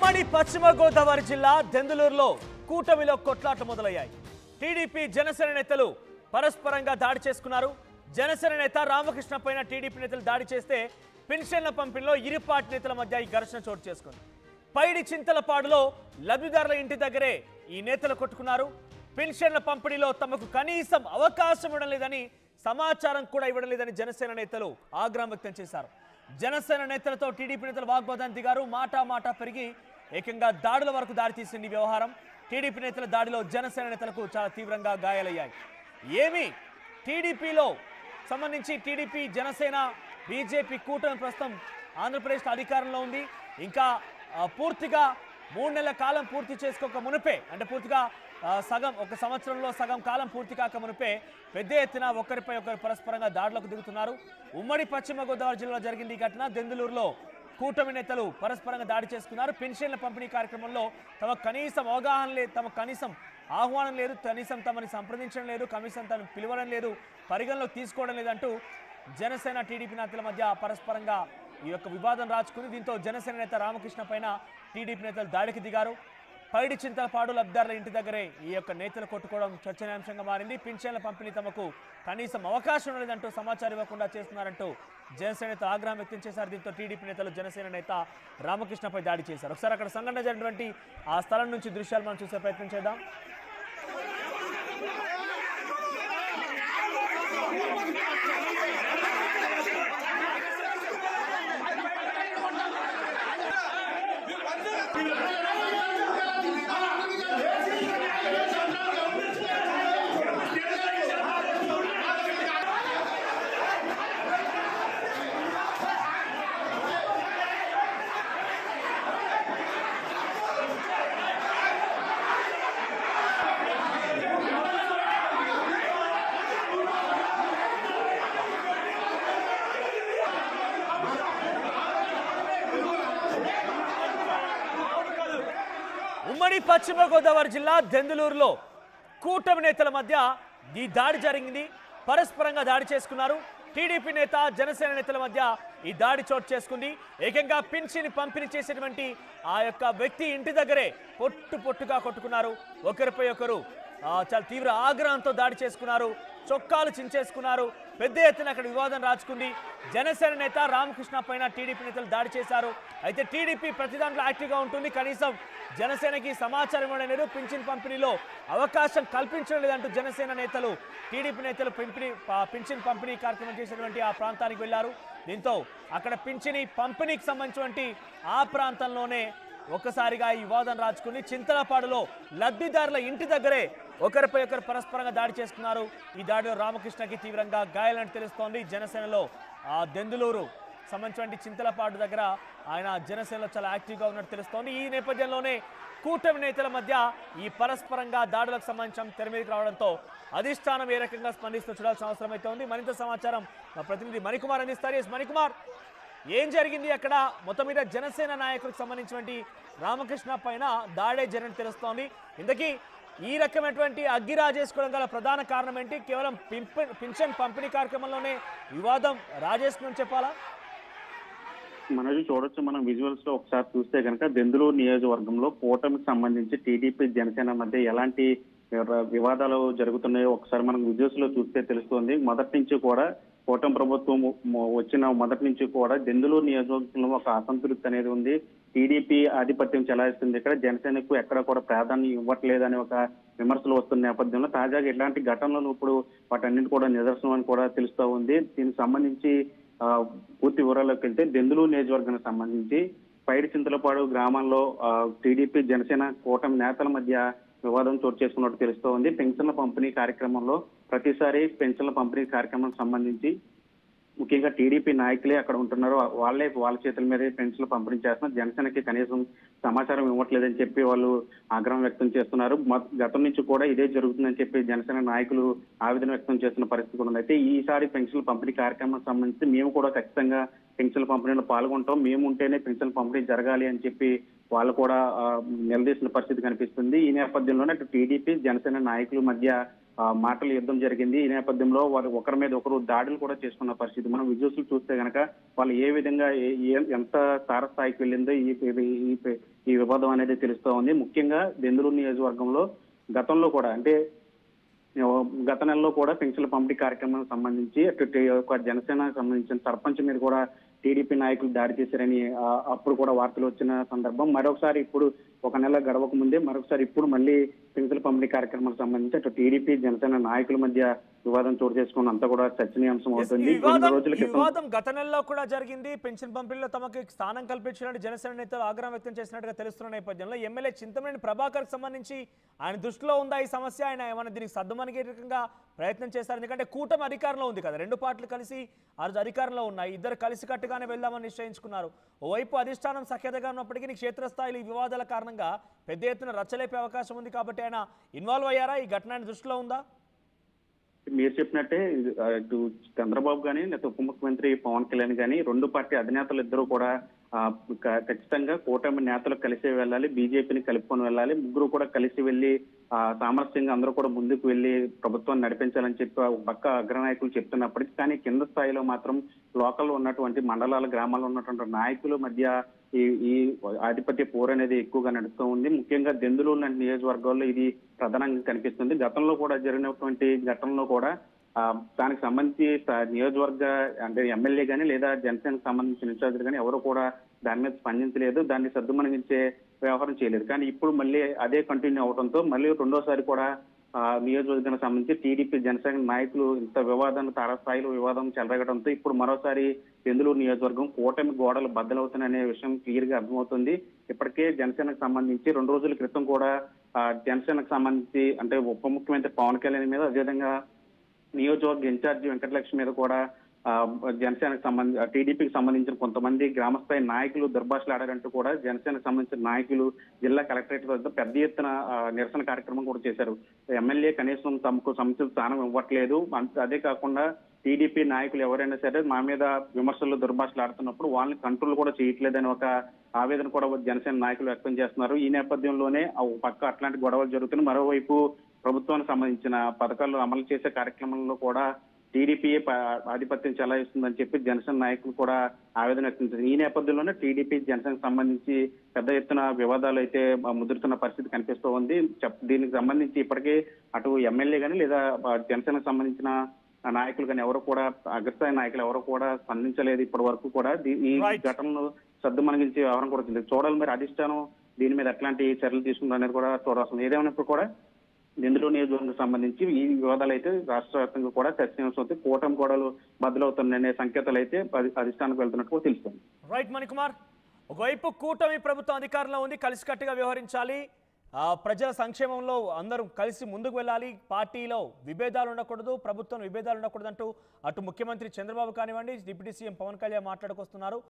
ఉమ్మడి పశ్చిమ గోదావరి జిల్లా దెందులూరులో కూటమిలో కొట్లాట మొదలయ్యాయి టీడీపీ జనసేన నేతలు పరస్పరంగా దాడి చేసుకున్నారు జనసేన నేత రామకృష్ణ పైన టీడీపీ నేతలు దాడి చేస్తే పెన్షన్ల పంపిణీలో ఇరు పార్టీ నేతల మధ్య ఈ ఘర్షణ చోటు చేసుకుంది పైడి చింతలపాడులో లబ్ధిదారుల ఇంటి దగ్గరే ఈ నేతలు కొట్టుకున్నారు పెన్షన్ల పంపిణీలో తమకు కనీసం అవకాశం ఇవ్వడం లేదని సమాచారం కూడా ఇవ్వడం లేదని జనసేన నేతలు ఆగ్రహం వ్యక్తం చేశారు జనసేన నేతలతో టీడీపీ నేతలు వాగ్వాదానికి దిగారు మాట మాట పెరిగి ఏకంగా దాడుల వరకు దారితీసింది ఈ వ్యవహారం టీడీపీ నేతల దాడిలో జనసేన నేతలకు చాలా తీవ్రంగా గాయాలయ్యాయి ఏమి టీడీపీలో సంబంధించి టీడీపీ జనసేన బీజేపీ కూటమి ప్రస్తుతం ఆంధ్రప్రదేశ్ అధికారంలో ఉంది ఇంకా ఆ, పూర్తిగా మూడు నెలల కాలం పూర్తి చేసుకోక మునిపే అంటే పూర్తిగా ఆ, సగం ఒక సంవత్సరంలో సగం కాలం పూర్తి కాక మునిపే పెద్ద ఎత్తున ఒకరిపై ఒకరు పరస్పరంగా దాడులకు దిగుతున్నారు ఉమ్మడి పశ్చిమ గోదావరి జిల్లాలో జరిగింది ఈ ఘటన దెందులూరులో కూటమి నేతలు పరస్పరంగా దాడి చేసుకున్నారు పెన్షన్ల పంపిణీ కార్యక్రమంలో తమ కనీసం అవగాహన లేదు తమ కనీసం ఆహ్వానం లేదు కనీసం తమని సంప్రదించడం లేదు కనీసం తను పిలవడం లేదు పరిగణలోకి తీసుకోవడం లేదంటూ జనసేన టీడీపీ నేతల మధ్య పరస్పరంగా ఈ యొక్క వివాదం రాచుకుంది దీంతో జనసేన నేత రామకృష్ణ పైన టీడీపీ నేతలు దాడికి దిగారు పైడి చింతలపాడు లబ్ధిదారుల ఇంటి దగ్గరే ఈ యొక్క నేతలు కొట్టుకోవడం చర్చనీయాంశంగా మారింది పింఛన్ల పంపిణీ తమకు కనీసం అవకాశం లేదంటూ సమాచారం ఇవ్వకుండా చేస్తున్నారంటూ జనసేన నేత ఆగ్రహం వ్యక్తం చేశారు దీంతో టీడీపీ నేతలు జనసేన నేత రామకృష్ణపై దాడి చేశారు ఒకసారి అక్కడ సంఘటన జరిగినటువంటి ఆ స్థలం నుంచి దృశ్యాలు మనం చూసే ప్రయత్నం చేద్దాం ఉమ్మడి పశ్చిమ గోదావరి జిల్లా దెందులూరులో కూటమి నేతల మధ్య ఈ దాడి జరిగింది పరస్పరంగా దాడి చేసుకున్నారు టీడీపీ నేత జనసేన నేతల మధ్య ఈ దాడి చోటు చేసుకుంది ఏకంగా పింఛని పంపిణీ చేసేటువంటి ఆ యొక్క వ్యక్తి ఇంటి దగ్గరే పొట్టు పొట్టుగా కొట్టుకున్నారు ఒకరిపై ఒకరు ఆ, చాలా తీవ్ర ఆగ్రహంతో దాడి చేసుకున్నారు చొక్కాలు చించేసుకున్నారు పెద్ద ఎత్తున అక్కడ వివాదం రాచుకుంది జనసేన నేత రామకృష్ణ పైన టీడీపీ నేతలు దాడి చేశారు అయితే టీడీపీ ప్రతి దాంట్లో యాక్టివ్గా ఉంటుంది కనీసం జనసేనకి సమాచారం ఇవ్వడం లేదు పింఛన్ పంపిణీలో అవకాశం కల్పించడం లేదంటూ జనసేన నేతలు టీడీపీ నేతలు పంపిణీ ప- పింఛన్ పంపిణీ కార్యక్రమం చేసినటువంటి ఆ ప్రాంతానికి వెళ్లారు దీంతో అక్కడ పింఛని పంపిణీకి సంబంధించినటువంటి ఆ ప్రాంతంలోనే ఒక్కసారిగా ఈ వివాదం రాచుకుని చింతలపాడులో లబ్ధిదారుల ఇంటి దగ్గరే ఒకరిపై ఒకరు పరస్పరంగా దాడి చేసుకున్నారు ఈ దాడిలో రామకృష్ణకి తీవ్రంగా గాయాలని తెలుస్తోంది జనసేనలో ఆ దెందులూరు సంబంధించిన చింతలపాడు దగ్గర ఆయన జనసేనలో చాలా యాక్టివ్గా ఉన్నట్టు తెలుస్తోంది ఈ నేపథ్యంలోనే కూటమి నేతల మధ్య ఈ పరస్పరంగా దాడులకు సంబంధించిన తెర మీదకి రావడంతో అధిష్టానం ఏ రకంగా స్పందిస్తూ చూడాల్సిన అవసరం అయితే ఉంది మరింత సమాచారం మా ప్రతినిధి మణికుమార్ అందిస్తారు ఎస్ మణికుమార్ ఏం జరిగింది అక్కడ మొత్తం మీద జనసేన నాయకులకు సంబంధించినటువంటి రామకృష్ణ పైన దాడే జరిగినట్టు తెలుస్తోంది ఇంతకీ ఈ రకమైనటువంటి అగ్గి రాజేసుకోవడం గల ప్రధాన కారణం ఏంటి కేవలం పింప పింఛన్ పంపిణీ కార్యక్రమంలోనే వివాదం రాజేసుకుని చెప్పాలా మనది చూడొచ్చు మనం విజువల్స్ లో ఒకసారి చూస్తే కనుక దెందులూరు నియోజకవర్గంలో కూటమికి సంబంధించి టీడీపీ జనసేన మధ్య ఎలాంటి వివ- వివాదాలు జరుగుతున్నాయో ఒకసారి మనం విజువల్స్ లో చూస్తే తెలుస్తుంది మొదటి నుంచి కూడా కూటమి ప్రభుత్వం మొ- వచ్చిన మొదటి నుంచి కూడా దెందులూరు నియోజకవర్గంలో ఒక అసంతృప్తి అనేది ఉంది టీడీపీ ఆధిపత్యం చెలాయిస్తుంది ఇక్కడ జనసేనకు ఎక్కడ కూడా ప్రాధాన్యం ఇవ్వట్లేదని ఒక విమర్శలు వస్తున్న నేపథ్యంలో తాజాగా ఇలాంటి ఘటనలు ఇప్పుడు వాటన్నిటి కూడా నిదర్శనం అని కూడా తెలుస్తూ ఉంది దీనికి సంబంధించి ఆ, పూర్తి వివరాల్లోకి వెళ్తే దెందులూరు నియోజకవర్గానికి సంబంధించి పైడి చింతలపాడు గ్రామంలో ఆ, టీడీపీ జనసేన కూటమి నేతల మధ్య వివాదం చోటు చేసుకున్నట్టు తెలుస్తూ ఉంది పెన్షన్ల పంపిణీ కార్యక్రమంలో ప్రతిసారి పెన్షన్ల పంపిణీ కార్యక్రమం సంబంధించి ముఖ్యంగా టీడీపీ నాయకులే అక్కడ ఉంటున్నారు వాళ్ళే వాళ్ళ చేతుల మీదే పెన్షన్లు పంపిణీ చేస్తున్నారు జనసేనకి కనీసం సమాచారం ఇవ్వట్లేదని చెప్పి వాళ్ళు ఆగ్రహం వ్యక్తం చేస్తున్నారు మ- గతం నుంచి కూడా ఇదే జరుగుతుందని చెప్పి జనసేన నాయకులు ఆవేదన వ్యక్తం చేస్తున్న పరిస్థితి కూడా ఉంది అయితే ఈసారి పెన్షన్ల పంపిణీ కార్యక్రమం సంబంధించి మేము కూడా ఖచ్చితంగా పెన్షన్ల పంపిణీలో పాల్గొంటాం మేము ఉంటేనే పెన్షన్ పంపిణీ జరగాలి అని చెప్పి వాళ్ళు కూడా ఆ, నిలదీసిన పరిస్థితి కనిపిస్తుంది ఈ నేపథ్యంలోనే అటు టీడీపీ జనసేన నాయకుల మధ్య ఆ, మాటల యుద్ధం జరిగింది ఈ నేపథ్యంలో వారు ఒకరి మీద ఒకరు దాడులు కూడా చేసుకున్న పరిస్థితి మనం విజువల్స్ చూస్తే గనక వాళ్ళు ఏ విధంగా ఏ- ఏ- ఎంత తారస్థాయికి వెళ్ళిందో ఈ ఈ- ఈ- ఈ వివాదం అనేది తెలుస్తూ ఉంది ముఖ్యంగా దెందులూరు నియోజకవర్గంలో గతంలో కూడా అంటే గత నెలలో కూడా పెన్షన్ల పంపిణీ కార్యక్రమానికి సంబంధించి అటు టి- ఒక జనసేనకు సంబంధించిన సర్పంచ్ మీద కూడా టీడీపీ నాయకులు దాడి చేశారని ఆ, అప్పుడు కూడా వార్తలు వచ్చిన సందర్భం మరొకసారి ఇప్పుడు ఒక నెల గడవక ముందే మరొకసారి ఇప్పుడు మళ్ళీ పెన్షన్ల పంపిణీ కార్యక్రమానికి సంబంధించి అటు టీడీపీ జనసేన నాయకుల మధ్య వివాదం చోటు చేసుకుని అంతా కూడా చర్చనీయాంశం ఈ అవుతుంది రెండు వివాదం రోజుల ఈ క్రితం వివాదం గత నెలలో కూడా జరిగింది పెన్షన్ పంపిణీలో తమకు స్థానం కల్పించినట్టు జనసేన నేతలు ఆగ్రహం వ్యక్తం చేసినట్టుగా తెలుస్తున్న నేపథ్యంలో ఎమ్మెల్యే చింతమనేని ప్రభాకర్ సంబంధించి ఆయన దృష్టిలో ఉందా ఈ సమస్య ఆయన ఏమైనా దీనికి సర్దుమనిగే రకంగా ప్రయత్నం చేస్తారు ఎందుకంటే కూటమి అధికారంలో ఉంది కదా రెండు పార్టీలు కలిసి ఆ రోజు అధికారంలో ఉన్నాయి ఇద్దరు కలిసికట్టుగానే వెళ్దామని నిశ్చయించుకున్నారు ఓవైపు అధిష్టానం సఖ్యతగా ఉన్నప్పటికీ క్షేత్రస్థాయిలో ఈ వివాదాల కారణంగా పెద్ద ఎత్తున రచ్చలేపే అవకాశం ఉంది కాబట్టి ఆయన ఇన్వాల్వ్ అయ్యారా ఈ ఘటన దృష్టిలో ఉందా మీరు చెప్పినట్టే ఇది, ఆ, ఇటు చంద్రబాబు గాని లేకపోతే ఉప ముఖ్యమంత్రి పవన్ కళ్యాణ్ గాని రెండు పార్టీ అధినేతలు ఇద్దరు కూడా ఆ, క- ఖచ్చితంగా కూటమి నేతలు కలిసి వెళ్ళాలి బీజేపీని కలుపుకొని వెళ్ళాలి ముగ్గురు కూడా కలిసి వెళ్ళి ఆ, సామరస్యంగా అందరూ కూడా ముందుకు వెళ్ళి ప్రభుత్వాన్ని నడిపించాలని చెప్పి ఒక పక్క అగ్రనాయకులు చెప్తున్నప్పటికీ కానీ కింద స్థాయిలో మాత్రం లోకల్లో ఉన్నటువంటి మండలాల గ్రామాల్లో ఉన్నటువంటి నాయకుల మధ్య ఈ ఈ ఆధిపత్య పోరు అనేది ఎక్కువగా నడుస్తూ ఉంది ముఖ్యంగా దెందులూరు లాంటి నియోజకవర్గాల్లో ఇది ప్రధానంగా కనిపిస్తుంది గతంలో కూడా జరిగినటువంటి ఘటనలో కూడా ఆ, దానికి సంబంధించి స- నియోజకవర్గ అంటే ఎమ్మెల్యే కానీ లేదా జనసేనకు సంబంధించిన ఇన్ఛార్జీలు కానీ ఎవరు కూడా దాని మీద స్పందించలేదు దాన్ని సద్దుమణించే వ్యవహారం చేయలేదు కానీ ఇప్పుడు మళ్ళీ అదే కంటిన్యూ అవడంతో మళ్ళీ రెండోసారి కూడా ఆ, నియోజకవర్గానికి సంబంధించి టీడీపీ జనసేన నాయకులు ఇంత వివాదాన్ని తారస్థాయిలో వివాదం చెలరగడంతో ఇప్పుడు మరోసారి బెందులూరు నియోజకవర్గం కూటమి గోడలు బద్దలవుతున్నాయనే విషయం క్లియర్ గా అర్థమవుతుంది ఇప్పటికే జనసేనకు సంబంధించి రెండు రోజుల క్రితం కూడా ఆ, జనసేనకు సంబంధించి అంటే ఉప ముఖ్యమంత్రి పవన్ కళ్యాణ్ మీద అదేవిధంగా నియోజకవర్గ ఇన్ఛార్జి వెంకటలక్ష్మి మీద కూడా ఆ, జనసేనకు సంబంధించి టీడీపీకి సంబంధించిన కొంతమంది గ్రామస్థాయి నాయకులు దుర్భాషలు ఆడారంటూ కూడా జనసేనకు సంబంధించిన నాయకులు జిల్లా కలెక్టరేట్ వద్ద పెద్ద ఎత్తున ఆ, నిరసన కార్యక్రమం కూడా చేశారు ఎమ్మెల్యే కనీసం తమకు సముచిత స్థానం ఇవ్వట్లేదు అంత- అదే కాకుండా టీడీపీ నాయకులు ఎవరైనా సరే మా మీద విమర్శలు దుర్భాషలు ఆడుతున్నప్పుడు వాళ్ళని కంట్రోల్ కూడా చేయట్లేదని ఒక ఆవేదన కూడా జనసేన నాయకులు వ్యక్తం చేస్తున్నారు ఈ నేపథ్యంలోనే ఆ ఒక పక్క అట్లాంటి గొడవలు జరుగుతున్నాయి మరోవైపు ప్రభుత్వానికి సంబంధించిన పథకాలు అమలు చేసే కార్యక్రమంలో కూడా టీడీపీ ఆధిపత్యం చెలాయిస్తుందని చెప్పి జనసేన నాయకులు కూడా ఆవేదన వ్యక్తం చేశారు ఈ నేపథ్యంలోనే టీడీపీ జనసేనకు సంబంధించి పెద్ద ఎత్తున వివాదాలు అయితే ముదురుతున్న పరిస్థితి కనిపిస్తూ ఉంది చెప్- దీనికి సంబంధించి ఇప్పటికే అటు ఎమ్మెల్యే కానీ లేదా ఆ, జనసేనకు సంబంధించిన నాయకులు కానీ ఎవరు కూడా అగ్రస్థాయి నాయకులు ఎవరు కూడా స్పందించలేదు ఇప్పటి వరకు కూడా దీ- ఈ Right. ఘటనను సర్దు మనగించే వ్యవహారం కూడా వచ్చింది చూడాలి మరి అధిష్టానం దీని మీద ఎట్లాంటి చర్యలు తీసుకుంటారు అనేది కూడా చూడాల్సింది ఏదేమైనప్పుడు కూడా నిందులు నియోజకవర్గం సంబంధించి ఈ వివాదాలు అయితే రాష్ట్ర వ్యాప్తంగా కూడా చర్చనీయాంశం అవుతాయి కూటమి గోడలు బదులవుతున్నాయనే సంకేతాలు అయితే అధి- అధిష్టానానికి వెళ్తున్నట్టు కూడా తెలుస్తుంది రైట్ మణికుమార్ ఒకవైపు కూటమి ప్రభుత్వం అధికారంలో ఉంది కలిసికట్టుగా వ్యవహరించాలి ఆ, ప్రజల సంక్షేమంలో అందరూ కలిసి ముందుకు వెళ్ళాలి పార్టీలో విభేదాలు ఉండకూడదు ప్రభుత్వం విభేదాలు ఉండకూడదు అంటూ అటు ముఖ్యమంత్రి చంద్రబాబు కానివ్వండి డిప్యూటీ సీఎం పవన్ కళ్యాణ్ మాట్లాడుకొస్తున్నారు